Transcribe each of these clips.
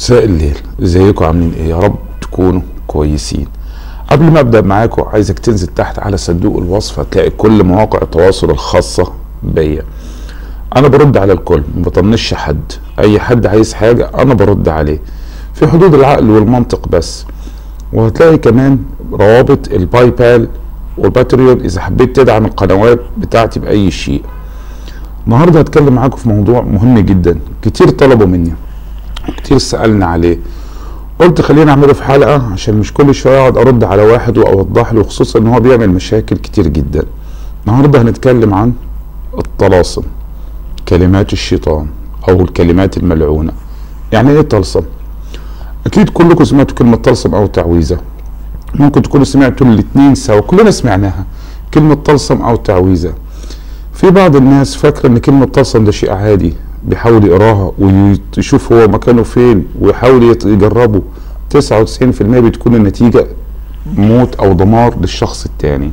مساء الليل ازيكم عاملين ايه يا رب تكونوا كويسين قبل ما ابدا معاكم عايزك تنزل تحت على صندوق الوصف هتلاقي كل مواقع التواصل الخاصه بيا انا برد على الكل ما بطنش حد اي حد عايز حاجه انا برد عليه في حدود العقل والمنطق بس وهتلاقي كمان روابط الباي بال والباتريون اذا حبيت تدعم القنوات بتاعتي باي شيء النهارده هتكلم معاكم في موضوع مهم جدا كتير طلبوا مني كتير سألنا عليه قلت خلينا اعمله في حلقة عشان مش كل شوية اقعد ارد على واحد واوضح له خصوصا ان هو بيعمل مشاكل كتير جدا النهاردة هنتكلم عن الطلاسم كلمات الشيطان او الكلمات الملعونة يعني ايه طلسم اكيد كلكم سمعتوا كلمة طلسم او تعويذة ممكن تكونوا سمعتوا الاتنين سوا كلنا سمعناها كلمة طلسم او تعويذة في بعض الناس فاكرة ان كلمة طلسم ده شيء عادي بيحاول يقراها ويشوف هو مكانه فين ويحاول يجربه 99% بتكون النتيجة موت او دمار للشخص التاني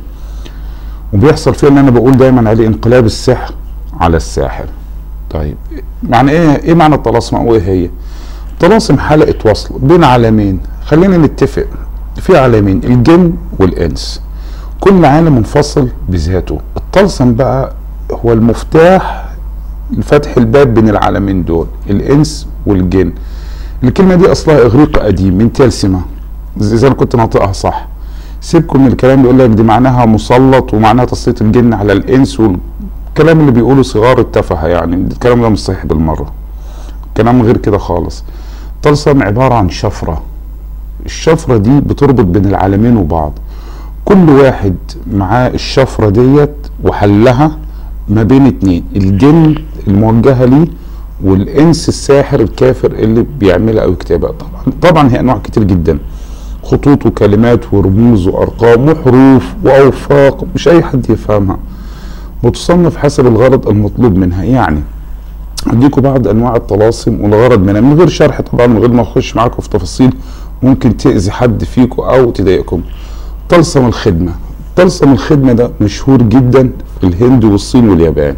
وبيحصل فيها ان انا بقول دايما عليه انقلاب السحر على الساحر طيب معنى ايه ايه معنى الطلاسم او ايه هي طلاسم حلقة وصل بين عالمين خلينا نتفق في عالمين الجن والانس كل عالم منفصل بذاته الطلسم بقى هو المفتاح لفتح الباب بين العالمين دول الانس والجن الكلمه دي اصلها اغريق قديم من تلسمه زي انا كنت ناطقها صح سيبكم من الكلام بيقول لك دي معناها مسلط ومعناها تسليط الجن على الانس والكلام اللي بيقوله صغار التفهه يعني الكلام ده مش صحيح بالمره كلام غير كده خالص طلسم عباره عن شفره الشفره دي بتربط بين العالمين وبعض كل واحد معاه الشفره ديت وحلها ما بين اتنين الجن الموجهه ليه والانس الساحر الكافر اللي بيعملها او يكتبها طبعا طبعا هي انواع كتير جدا خطوط وكلمات ورموز وارقام وحروف واوفاق مش اي حد يفهمها وتصنف حسب الغرض المطلوب منها يعني اديكم بعض انواع الطلاسم والغرض منها من غير شرح طبعا من غير ما اخش معاكم في تفاصيل ممكن تاذي حد فيكم او تضايقكم طلسم الخدمه طلسم الخدمه ده مشهور جدا في الهند والصين واليابان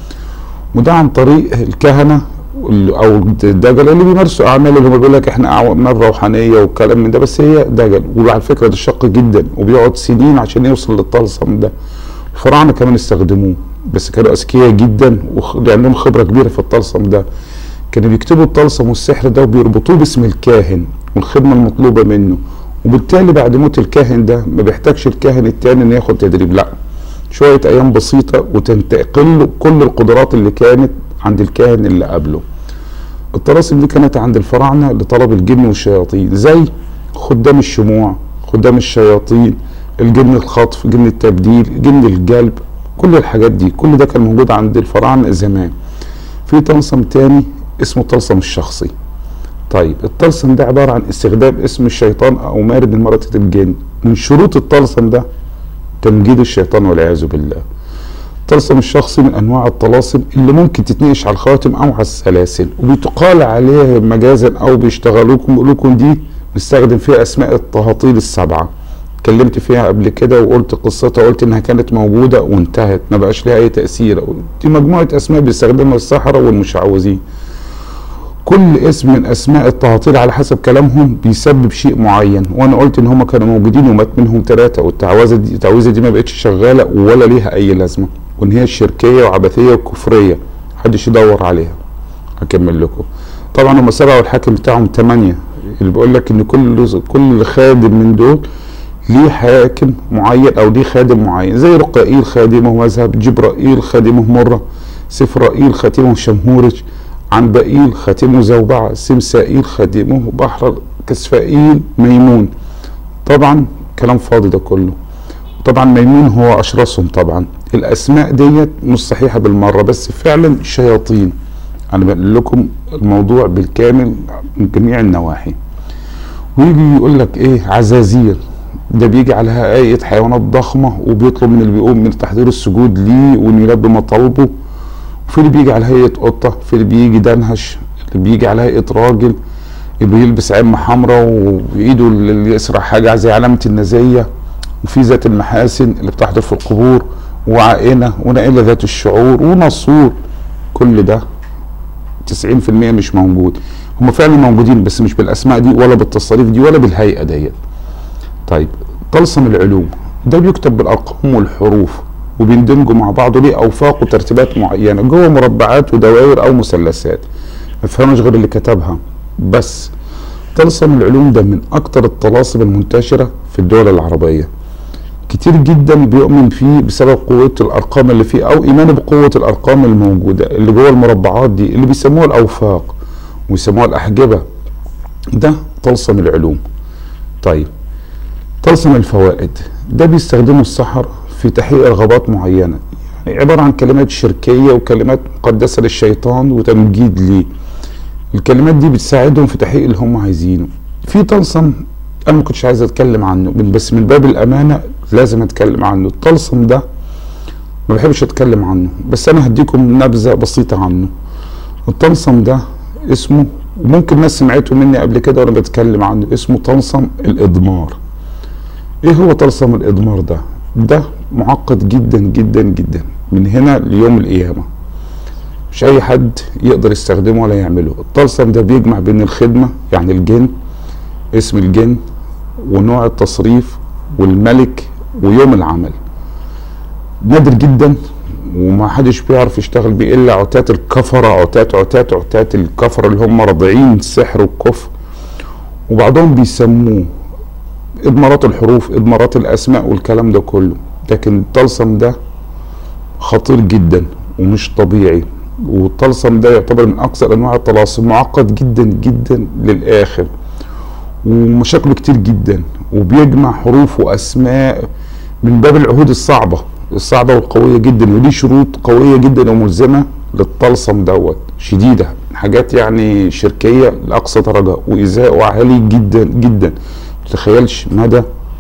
وده عن طريق الكهنه او الدجل اللي بيمارسوا اعمال اللي هم بيقول لك احنا اعمال روحانيه والكلام من ده بس هي دجل وعلى فكره ده شق جدا وبيقعد سنين عشان يوصل للطلسم ده الفراعنه كمان استخدموه بس كانوا اذكياء جدا وعندهم خبره كبيره في الطلسم ده كانوا بيكتبوا الطلسم والسحر ده وبيربطوه باسم الكاهن والخدمه المطلوبه منه وبالتالي بعد موت الكاهن ده ما بيحتاجش الكاهن التاني انه ياخد تدريب لا شويه ايام بسيطه وتنتقل له كل القدرات اللي كانت عند الكاهن اللي قبله الطلاسم دي كانت عند الفراعنه لطلب الجن والشياطين زي خدام الشموع خدام الشياطين الجن الخطف جن التبديل جن الجلب كل الحاجات دي كل ده كان موجود عند الفراعنه زمان في طلسم تاني اسمه الطلسم الشخصي طيب الطلسم ده عبارة عن استخدام اسم الشيطان أو مارد من مرضة الجن من شروط الطلسم ده تمجيد الشيطان والعياذ بالله الطلسم الشخصي من أنواع الطلاسم اللي ممكن تتنقش على الخواتم أو على السلاسل وبتقال عليه مجازا أو بيشتغلوكم بيقولوا لكم دي بنستخدم فيها أسماء التهاطيل السبعة اتكلمت فيها قبل كده وقلت قصتها وقلت انها كانت موجوده وانتهت ما بقاش ليها اي تاثير دي مجموعه اسماء بيستخدمها السحره والمشعوذين كل اسم من اسماء التهاطيل على حسب كلامهم بيسبب شيء معين وانا قلت ان هم كانوا موجودين ومات منهم ثلاثه والتعويذه دي التعويذه دي ما بقتش شغاله ولا ليها اي لازمه وان هي شركيه وعبثيه وكفريه محدش يدور عليها هكمل لكم طبعا هم سبعه والحاكم بتاعهم ثمانيه اللي بيقول لك ان كل كل خادم من دول ليه حاكم معين او ليه خادم معين زي رقائيل خادمه مذهب جبرائيل خادمه مره سفرائيل خاتمه شمهورج عنبائيل خاتمه زوبعة سمسائيل خادمه بحر كسفائيل ميمون طبعا كلام فاضي ده كله طبعا ميمون هو اشرسهم طبعا الاسماء ديت مش صحيحه بالمره بس فعلا شياطين انا بقول لكم الموضوع بالكامل من جميع النواحي ويجي يقول لك ايه عزازير ده بيجي عليها آية حيوانات ضخمة وبيطلب من اللي بيقوم من تحضير السجود ليه وإنه يلبي مطالبه في اللي بيجي على هيئه قطه في اللي بيجي دنهش اللي بيجي على هيئه راجل اللي بيلبس عمه حمراء وايده اللي يسرع حاجه زي علامه النزيه وفي ذات المحاسن اللي بتحضر في القبور وعائنه ونائله ذات الشعور ونصور كل ده 90% مش موجود هم فعلا موجودين بس مش بالاسماء دي ولا بالتصاريف دي ولا بالهيئه ديت طيب طلسم العلوم ده بيكتب بالارقام والحروف وبيندمجوا مع بعض ليه اوفاق وترتيبات معينه جوه مربعات ودوائر او مثلثات ما فهمش غير اللي كتبها بس طلسم العلوم ده من اكتر الطلاسم المنتشره في الدول العربيه كتير جدا بيؤمن فيه بسبب قوة الأرقام اللي فيه أو إيمانه بقوة الأرقام الموجودة اللي جوه المربعات دي اللي بيسموها الأوفاق ويسموها الأحجبة ده طلسم العلوم طيب طلسم الفوائد ده بيستخدمه السحر في تحقيق رغبات معينة يعني عبارة عن كلمات شركية وكلمات مقدسة للشيطان وتمجيد ليه الكلمات دي بتساعدهم في تحقيق اللي هم عايزينه في طلسم انا ما كنتش عايز اتكلم عنه بس من باب الامانه لازم اتكلم عنه الطلسم ده ما بحبش اتكلم عنه بس انا هديكم نبذه بسيطه عنه الطلسم ده اسمه وممكن ناس سمعته مني قبل كده وانا بتكلم عنه اسمه طلسم الادمار ايه هو طلسم الادمار ده ده معقد جدا جدا جدا من هنا ليوم القيامه مش اي حد يقدر يستخدمه ولا يعمله الطلسم ده بيجمع بين الخدمه يعني الجن اسم الجن ونوع التصريف والملك ويوم العمل نادر جدا وما حدش بيعرف يشتغل بيه الا عتات الكفره عتات عتات عتات الكفره اللي هم راضعين السحر والكفر وبعضهم بيسموه اضمارات الحروف اضمارات الاسماء والكلام ده كله لكن الطلسم ده خطير جدا ومش طبيعي والطلسم ده يعتبر من اكثر انواع الطلاسم معقد جدا جدا للاخر ومشاكله كتير جدا وبيجمع حروف واسماء من باب العهود الصعبه الصعبه والقويه جدا ودي شروط قويه جدا وملزمه للطلسم دوت شديده حاجات يعني شركيه لاقصى درجه وايذاءه عالي جدا جدا متخيلش مدى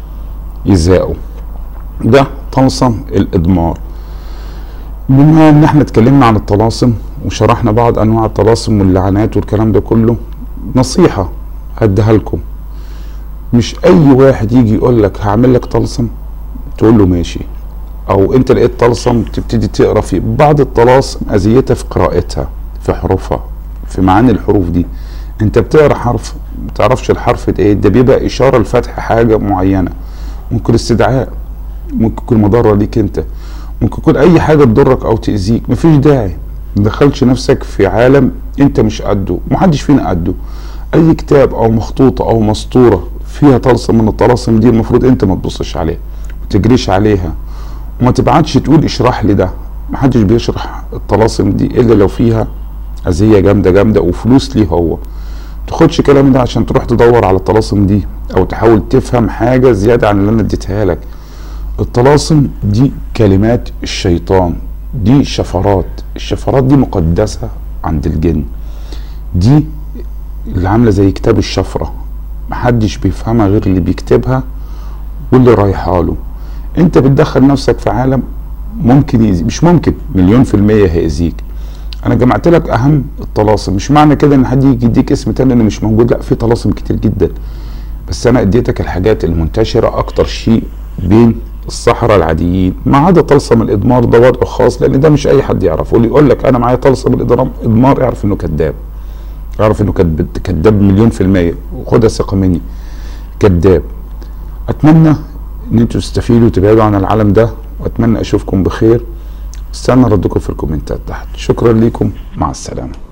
ايذاءه ده طلسم الادمار بما ان احنا اتكلمنا عن الطلاسم وشرحنا بعض انواع الطلاسم واللعنات والكلام ده كله نصيحه هديها لكم مش اي واحد يجي يقول لك هعمل لك طلسم تقول له ماشي او انت لقيت طلسم تبتدي تقرا فيه بعض الطلاسم اذيتها في قراءتها في حروفها في معاني الحروف دي انت بتقرا حرف ما تعرفش الحرف ده ايه ده بيبقى اشاره لفتح حاجه معينه ممكن استدعاء ممكن يكون مضره ليك انت ممكن يكون اي حاجه تضرك او تاذيك مفيش داعي ما تدخلش نفسك في عالم انت مش قده محدش فينا قده اي كتاب او مخطوطه او مسطوره فيها طلسم من الطلاسم دي المفروض انت ما تبصش عليها ما تجريش عليها وما تبعتش تقول اشرح لي ده ما حدش بيشرح الطلاسم دي الا لو فيها اذيه جامده جامده وفلوس ليه هو تاخدش كلامي ده عشان تروح تدور على الطلاسم دي او تحاول تفهم حاجه زياده عن اللي انا اديتها لك الطلاسم دي كلمات الشيطان دي شفرات الشفرات دي مقدسه عند الجن دي اللي عامله زي كتاب الشفره محدش بيفهمها غير اللي بيكتبها واللي رايحه له انت بتدخل نفسك في عالم ممكن يزي مش ممكن مليون في المية هيأذيك انا جمعت لك اهم الطلاسم مش معنى كده ان حد يجي يديك اسم تاني انه مش موجود لا في طلاسم كتير جدا بس انا اديتك الحاجات المنتشرة اكتر شيء بين الصحراء العاديين ما عدا طلسم الادمار ده وضعه خاص لان ده مش اي حد يعرفه اللي يقول لك انا معايا طلسم الادمار اعرف انه كذاب اعرف انه كذاب مليون في المية وخدها ثقة مني كذاب اتمنى ان انتوا تستفيدوا وتبعدوا عن العالم ده واتمنى اشوفكم بخير استنى ردكم في الكومنتات تحت شكرا لكم مع السلامه